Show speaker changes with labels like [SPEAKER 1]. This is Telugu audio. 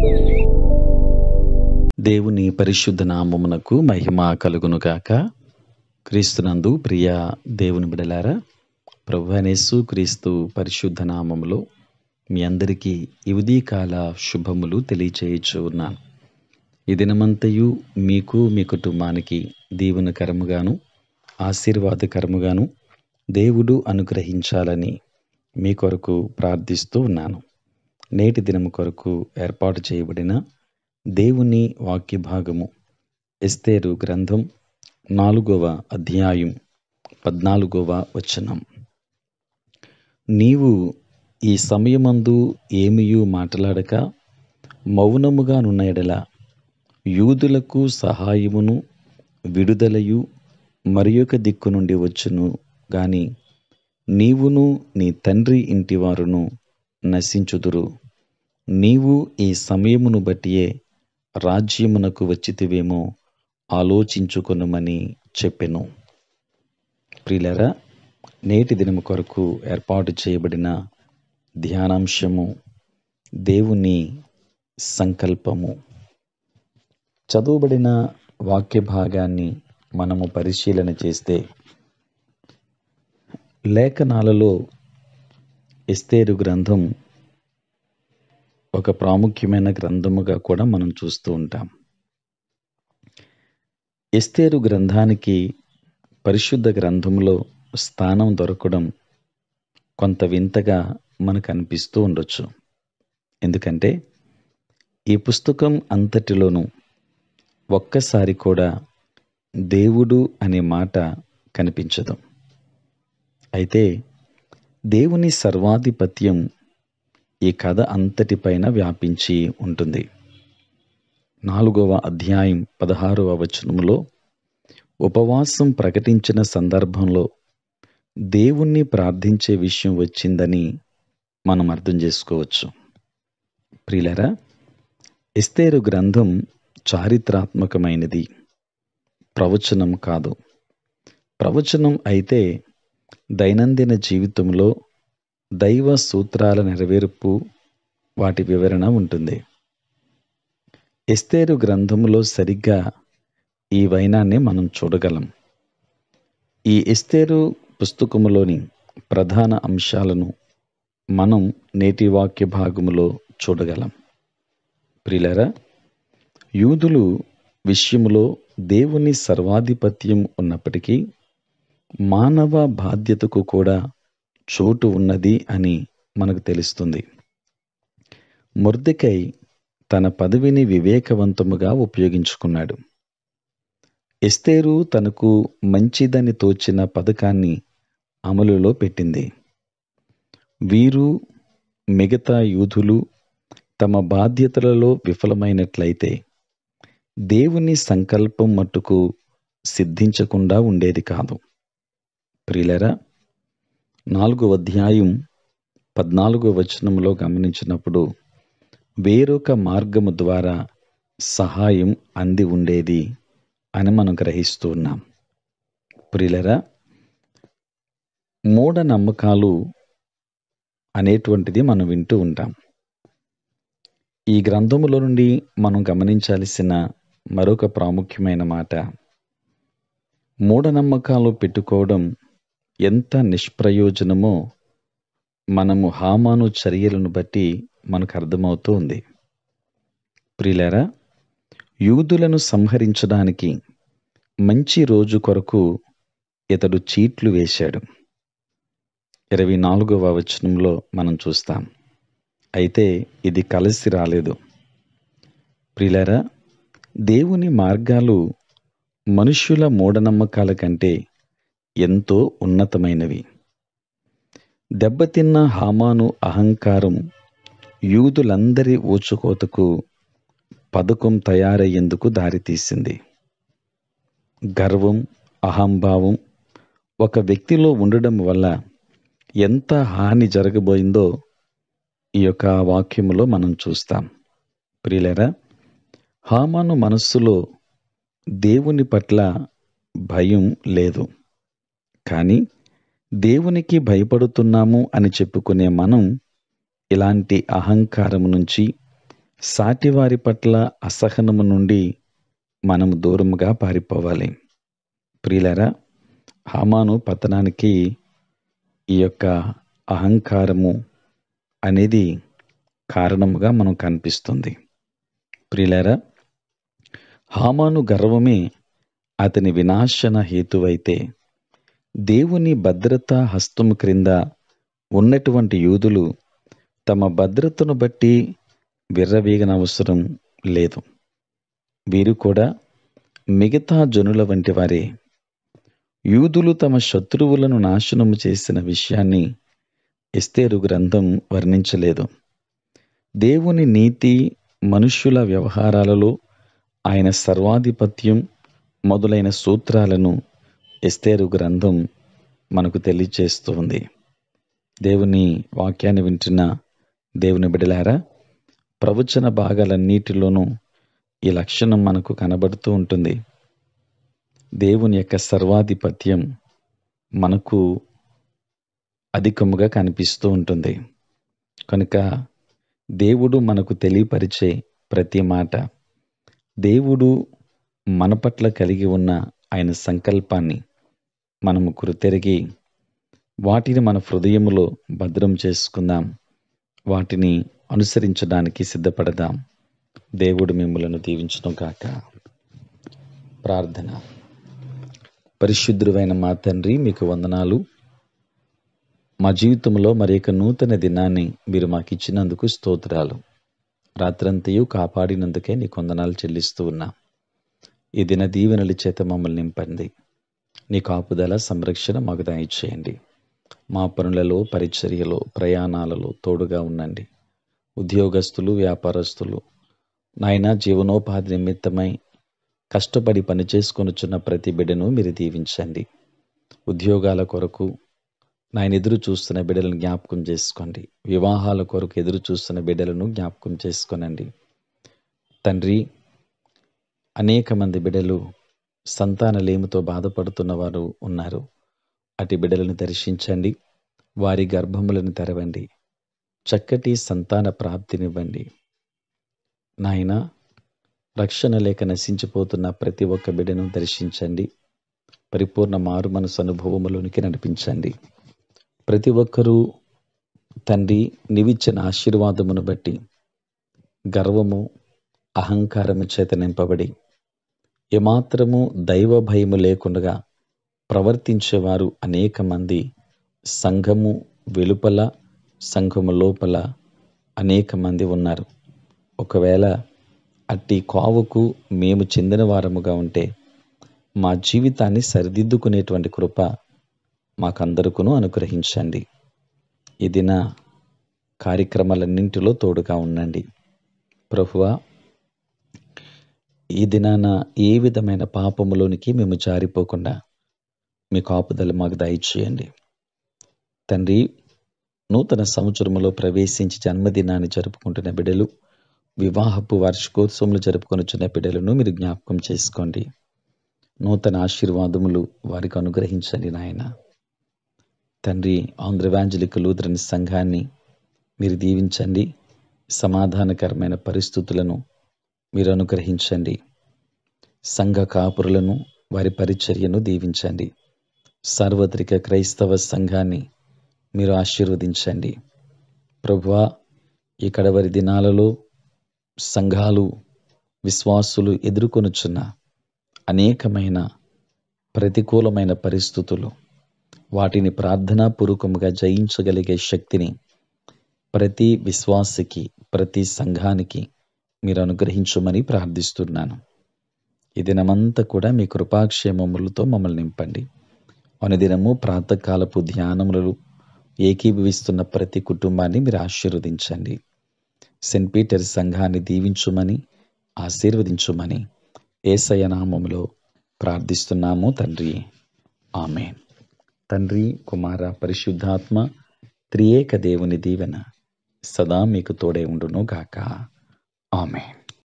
[SPEAKER 1] దేవుని పరిశుద్ధ నామమునకు మహిమ కలుగును గాక క్రీస్తునందు ప్రియ దేవుని బిడలారా ప్రభునేసు క్రీస్తు పరిశుద్ధ నామములో మీ అందరికీ ఈ ఉదయకాల శుభములు తెలియచేయచ్చు ఉన్నాను ఈ దినమంతయు మీకు మీ కుటుంబానికి దీవెనకరముగాను ఆశీర్వాదకరముగాను దేవుడు అనుగ్రహించాలని మీ కొరకు ప్రార్థిస్తూ ఉన్నాను నేటి దినము కొరకు ఏర్పాటు చేయబడిన దేవుని వాక్య భాగము ఎస్తేరు గ్రంథం నాలుగవ అధ్యాయం పద్నాలుగవ వచనం నీవు ఈ సమయమందు ఏమియు మాట్లాడక మౌనముగా నున్న ఎడల యూదులకు సహాయమును విడుదలయు మరి ఒక దిక్కు నుండి వచ్చును గాని నీవును నీ తండ్రి ఇంటివారును నశించుదురు నీవు ఈ సమయమును బట్టియే రాజ్యమునకు వచ్చితివేమో ఆలోచించుకొనుమని చెప్పెను ప్రియులరా నేటి దినము కొరకు ఏర్పాటు చేయబడిన ధ్యానాంశము దేవుని సంకల్పము చదువుబడిన వాక్య భాగాన్ని మనము పరిశీలన చేస్తే లేఖనాలలో ఎస్తేరు గ్రంథం ఒక ప్రాముఖ్యమైన గ్రంథముగా కూడా మనం చూస్తూ ఉంటాం ఎస్తేరు గ్రంథానికి పరిశుద్ధ గ్రంథంలో స్థానం దొరకడం కొంత వింతగా మనకు అనిపిస్తూ ఉండొచ్చు ఎందుకంటే ఈ పుస్తకం అంతటిలోనూ ఒక్కసారి కూడా దేవుడు అనే మాట కనిపించదు అయితే దేవుని సర్వాధిపత్యం ఈ కథ అంతటిపైన వ్యాపించి ఉంటుంది నాలుగవ అధ్యాయం పదహారవ వచనములో ఉపవాసం ప్రకటించిన సందర్భంలో దేవుణ్ణి ప్రార్థించే విషయం వచ్చిందని మనం అర్థం చేసుకోవచ్చు ప్రియులరా ఎస్తేరు గ్రంథం చారిత్రాత్మకమైనది ప్రవచనం కాదు ప్రవచనం అయితే దైనందిన జీవితంలో దైవ సూత్రాల నెరవేర్పు వాటి వివరణ ఉంటుంది ఎస్తేరు గ్రంథములో సరిగ్గా ఈ వైనాన్ని మనం చూడగలం ఈ ఎస్తేరు పుస్తకములోని ప్రధాన అంశాలను మనం నేటి వాక్య భాగములో చూడగలం ప్రిలరా యూదులు విషయములో దేవుని సర్వాధిపత్యం ఉన్నప్పటికీ మానవ బాధ్యతకు కూడా చోటు ఉన్నది అని మనకు తెలుస్తుంది మొర్దెకై తన పదవిని వివేకవంతముగా ఉపయోగించుకున్నాడు ఎస్తేరు తనకు మంచిదని తోచిన పథకాన్ని అమలులో పెట్టింది వీరు మిగతా యూదులు తమ బాధ్యతలలో విఫలమైనట్లయితే దేవుని సంకల్పం మట్టుకు సిద్ధించకుండా ఉండేది కాదు ప్రియులరా నాలుగో అధ్యాయం పద్నాలుగో వచనంలో గమనించినప్పుడు వేరొక మార్గము ద్వారా సహాయం అంది ఉండేది అని మనం గ్రహిస్తూ ఉన్నాం ప్రియులరా మూఢనమ్మకాలు అనేటువంటిది మనం వింటూ ఉంటాం ఈ గ్రంథములో నుండి మనం గమనించాల్సిన మరొక ప్రాముఖ్యమైన మాట మూఢనమ్మకాలు పెట్టుకోవడం ఎంత నిష్ప్రయోజనమో మనము హామాను చర్యలను బట్టి మనకు అర్థమవుతూ ఉంది ప్రియులారా యూదులను సంహరించడానికి మంచి రోజు కొరకు ఇతడు చీట్లు వేశాడు ఇరవై నాలుగవ వచనంలో మనం చూస్తాం అయితే ఇది కలిసి రాలేదు ప్రియులారా దేవుని మార్గాలు మనుష్యుల మూఢనమ్మకాల కంటే ఎంతో ఉన్నతమైనవి దెబ్బతిన్న హామాను అహంకారం యూదులందరి ఊచుకోతకు పథకం తయారయ్యేందుకు దారితీసింది గర్వం అహంభావం ఒక వ్యక్తిలో ఉండడం వల్ల ఎంత హాని జరగబోయిందో ఈ యొక్క వాక్యములో మనం చూస్తాం ప్రియులరా హామాను మనస్సులో దేవుని పట్ల భయం లేదు కానీ దేవునికి భయపడుతున్నాము అని చెప్పుకునే మనం ఇలాంటి అహంకారం నుంచి సాటివారి పట్ల అసహనము నుండి మనము దూరముగా పారిపోవాలి ప్రియులరా హామాను పతనానికి ఈ యొక్క అహంకారము అనేది కారణముగా మనం కనిపిస్తుంది ప్రియులరా హామాను గర్వమే అతని వినాశన హేతువైతే దేవుని భద్రతా హస్తము క్రింద ఉన్నటువంటి యూదులు తమ భద్రతను బట్టి విర్రవీగనవసరం లేదు వీరు కూడా మిగతా జనుల వంటి వారే యూదులు తమ శత్రువులను నాశనము చేసిన విషయాన్ని ఎస్తేరు గ్రంథం వర్ణించలేదు దేవుని నీతి మనుష్యుల వ్యవహారాలలో ఆయన సర్వాధిపత్యం మొదలైన సూత్రాలను ఎస్తేరు గ్రంథం మనకు తెలియచేస్తుంది దేవుని వాక్యాన్ని వింటున్న దేవుని బిడలారా ప్రవచన భాగాలన్నిటిలోనూ ఈ లక్షణం మనకు కనబడుతూ ఉంటుంది దేవుని యొక్క సర్వాధిపత్యం మనకు అధికముగా కనిపిస్తూ ఉంటుంది కనుక దేవుడు మనకు తెలియపరిచే ప్రతి మాట దేవుడు మన పట్ల కలిగి ఉన్న ఆయన సంకల్పాన్ని మనము గుర్తెరిగి వాటిని మన హృదయములో భద్రం చేసుకుందాం వాటిని అనుసరించడానికి సిద్ధపడదాం దేవుడు మిమ్మలను దీవించడం కాక ప్రార్థన పరిశుద్ధుడైన మా తండ్రి మీకు వందనాలు మా జీవితంలో మరి యొక్క నూతన దినాన్ని మీరు మాకు ఇచ్చినందుకు స్తోత్రాలు రాత్రంతయు కాపాడినందుకే నీ కొందనాలు చెల్లిస్తూ ఉన్నా ఈ దిన దీవెనల చేత మమ్మల్ని నింపండి నీ కాపుదల సంరక్షణ మాకు దయచేయండి మా పనులలో పరిచర్యలో ప్రయాణాలలో తోడుగా ఉండండి ఉద్యోగస్తులు వ్యాపారస్తులు నాయన జీవనోపాధి నిమిత్తమై కష్టపడి పనిచేసుకొనుచున్న ప్రతి బిడ్డను మీరు దీవించండి ఉద్యోగాల కొరకు నాయన ఎదురు చూస్తున్న బిడ్డలను జ్ఞాపకం చేసుకోండి వివాహాల కొరకు ఎదురు చూస్తున్న బిడ్డలను జ్ఞాపకం చేసుకోనండి తండ్రి అనేక మంది బిడ్డలు సంతానలేమితో బాధపడుతున్న వారు ఉన్నారు అటు బిడ్డలను దర్శించండి వారి గర్భములను తెరవండి చక్కటి సంతాన ప్రాప్తినివ్వండి నాయన రక్షణ లేక నశించిపోతున్న ప్రతి ఒక్క బిడ్డను దర్శించండి పరిపూర్ణ మారు మనసు అనుభవములోనికి నడిపించండి ప్రతి ఒక్కరూ తండ్రి నివిచ్చిన ఆశీర్వాదమును బట్టి గర్వము అహంకారము చేత నింపబడి ఏమాత్రము దైవ భయము లేకుండా ప్రవర్తించేవారు అనేక మంది సంఘము వెలుపల సంఘము లోపల అనేక మంది ఉన్నారు ఒకవేళ అట్టి కోవకు మేము చెందిన వారముగా ఉంటే మా జీవితాన్ని సరిదిద్దుకునేటువంటి కృప మాకందరికను అనుగ్రహించండి ఈ దిన కార్యక్రమాలన్నింటిలో తోడుగా ఉండండి ప్రభువా ఈ దినాన ఏ విధమైన పాపములోనికి మేము జారిపోకుండా మీ కాపుదల మాకు దయచేయండి తండ్రి నూతన సంవత్సరములో ప్రవేశించి జన్మదినాన్ని జరుపుకుంటున్న బిడ్డలు వివాహపు వార్షికోత్సవములు జరుపుకొనుచున్న బిడ్డలను మీరు జ్ఞాపకం చేసుకోండి నూతన ఆశీర్వాదములు వారికి అనుగ్రహించండి నాయన తండ్రి ఆంధ్రవాంజలిక లూథరన్ సంఘాన్ని మీరు దీవించండి సమాధానకరమైన పరిస్థితులను మీరు అనుగ్రహించండి సంఘ కాపురులను వారి పరిచర్యను దీవించండి సార్వత్రిక క్రైస్తవ సంఘాన్ని మీరు ఆశీర్వదించండి ప్రభువా ఈ కడవరి దినాలలో సంఘాలు విశ్వాసులు ఎదుర్కొనుచున్న అనేకమైన ప్రతికూలమైన పరిస్థితులు వాటిని ప్రార్థనాపూర్వకముగా జయించగలిగే శక్తిని ప్రతి విశ్వాసికి ప్రతి సంఘానికి మీరు అనుగ్రహించమని ప్రార్థిస్తున్నాను ఈ దినమంతా కూడా మీ కృపాక్షేమములతో మమ్మల్ని నింపండి అనుదినము ప్రాతకాలపు ధ్యానములు ఏకీభవిస్తున్న ప్రతి కుటుంబాన్ని మీరు ఆశీర్వదించండి సెయింట్ పీటర్ సంఘాన్ని దీవించుమని ఆశీర్వదించుమని ఏసయ నామములో ప్రార్థిస్తున్నాము తండ్రి ఆమె తండ్రి కుమార పరిశుద్ధాత్మ త్రియేక దేవుని దీవెన సదా మీకు తోడే ఉండును గాక ఆమెన్